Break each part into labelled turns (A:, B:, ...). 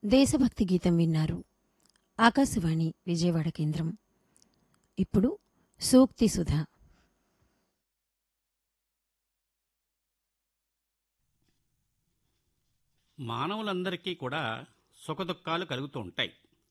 A: దేశభక్తి గీతం విన్నారు ఆకాశవాణి విజయవాడ కేంద్రం ఇప్పుడు సూక్తి సుధా
B: మానవులందరికీ కూడా సుఖదుఖాలు కలుగుతూ ఉంటాయి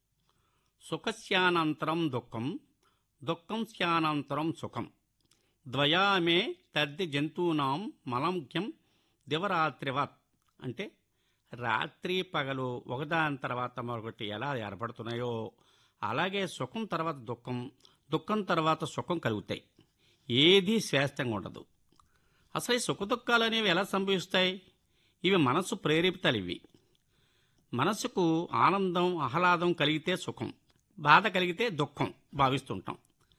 B: సుఖస్యానంతరం దుఃఖం దుఃఖం స్యానంతరం సుఖం ద్వయామే తద్ది జంతువునాం మలంఖ్యం దివరాత్రివత్ అంటే రాత్రి పగలు ఒకదాని తర్వాత మరొకటి ఎలా ఏర్పడుతున్నాయో అలాగే సుఖం తర్వాత దుఃఖం దుఃఖం తర్వాత సుఖం కలుగుతాయి ఏదీ శ్రేష్టంగా ఉండదు అసలు ఈ సుఖదుఖాలు అనేవి ఎలా సంభవిస్తాయి ఇవి మనసు ప్రేరేపితాలు ఇవి మనసుకు ఆనందం ఆహ్లాదం కలిగితే సుఖం బాధ కలిగితే దుఃఖం భావిస్తుంటాం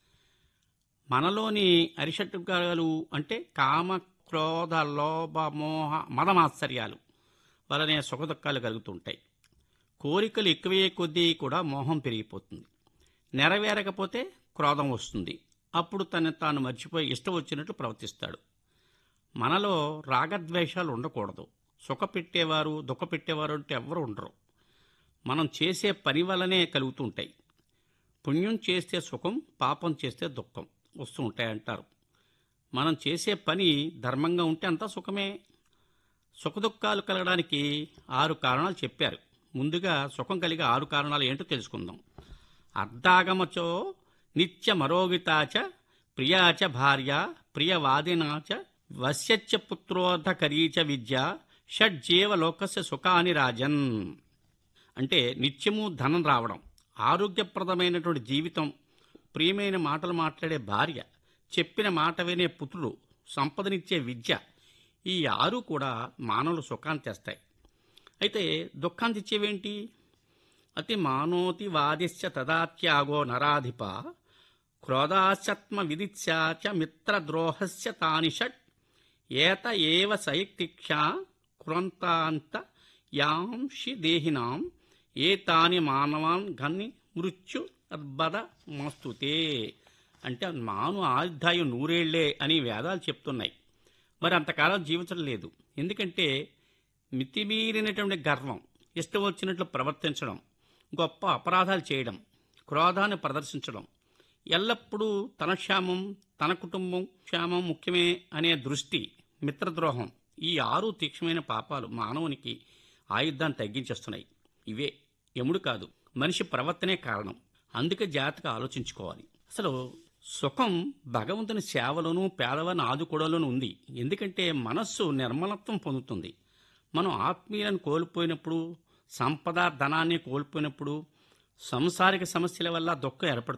B: మనలోని అరిషట్టుగాలు అంటే కామ క్రోధ లోభ మోహ మదమాశ్చర్యాలు వలనే సుఖదుఖాలు కలుగుతుంటాయి కోరికలు ఎక్కువయ్యే కొద్దీ కూడా మోహం పెరిగిపోతుంది నెరవేరకపోతే క్రోధం వస్తుంది అప్పుడు తను తాను మర్చిపోయి ఇష్టం వచ్చినట్టు ప్రవర్తిస్తాడు మనలో రాగద్వేషాలు ఉండకూడదు సుఖపెట్టేవారు దుఃఖపెట్టేవారు అంటే ఎవరు ఉండరు మనం చేసే పని వల్లనే కలుగుతూ ఉంటాయి పుణ్యం చేస్తే సుఖం పాపం చేస్తే దుఃఖం వస్తూ ఉంటాయి అంటారు మనం చేసే పని ధర్మంగా ఉంటే అంతా సుఖమే సుఖదుఖాలు కలగడానికి ఆరు కారణాలు చెప్పారు ముందుగా సుఖం కలిగే ఆరు కారణాలు ఏంటో తెలుసుకుందాం అర్ధాగమచో నిత్య మరోగితాచ ప్రియాచ భార్య ప్రియవాదినాచ వశ్యచ్చ పుత్రోధకరీచ విద్య షడ్జీవ లోకస్య సుఖాని రాజన్ అంటే నిత్యము ధనం రావడం ఆరోగ్యప్రదమైనటువంటి జీవితం ప్రియమైన మాటలు మాట్లాడే భార్య చెప్పిన మాట వినే పుత్రుడు సంపదనిచ్చే విద్య ఈ ఆరు కూడా మానవులు సుఖాన్ని తెస్తాయి అయితే దుఃఖాన్ని తెచ్చేవేంటి అతి మానోతి వాదిశ్చ తదాత్యాగో నరాధిప క్రోధాశ్చత్మ విదిత్యాచ మిత్రద్రోహస్య తాని షట్ ఏత ఏవ సైక్తిక్షా కురంతాంత యాంషి దేహినాం ఏతాని మానవాన్ గన్ని మృత్యు అర్బద మస్తుతే అంటే మాను ఆయుర్దాయం నూరేళ్లే అని వేదాలు చెప్తున్నాయి మరి అంతకాలం జీవించడం లేదు ఎందుకంటే మితిమీరినటువంటి గర్వం ఇష్టం వచ్చినట్లు ప్రవర్తించడం గొప్ప అపరాధాలు చేయడం క్రోధాన్ని ప్రదర్శించడం ఎల్లప్పుడూ తన క్షేమం తన కుటుంబం క్షేమం ముఖ్యమే అనే దృష్టి మిత్రద్రోహం ఈ ఆరు తీక్షణమైన పాపాలు మానవునికి ఆయుద్ధాన్ని తగ్గించేస్తున్నాయి ఇవే యముడు కాదు మనిషి ప్రవర్తనే కారణం అందుకే జాగ్రత్తగా ఆలోచించుకోవాలి అసలు సుఖం భగవంతుని సేవలోనూ పేదవారిని ఆదుకోవడంలోనూ ఉంది ఎందుకంటే మనస్సు నిర్మలత్వం పొందుతుంది మనం ఆత్మీయులను కోల్పోయినప్పుడు సంపద ధనాన్ని కోల్పోయినప్పుడు సంసారిక సమస్యల వల్ల దుఃఖం ఏర్పడుతుంది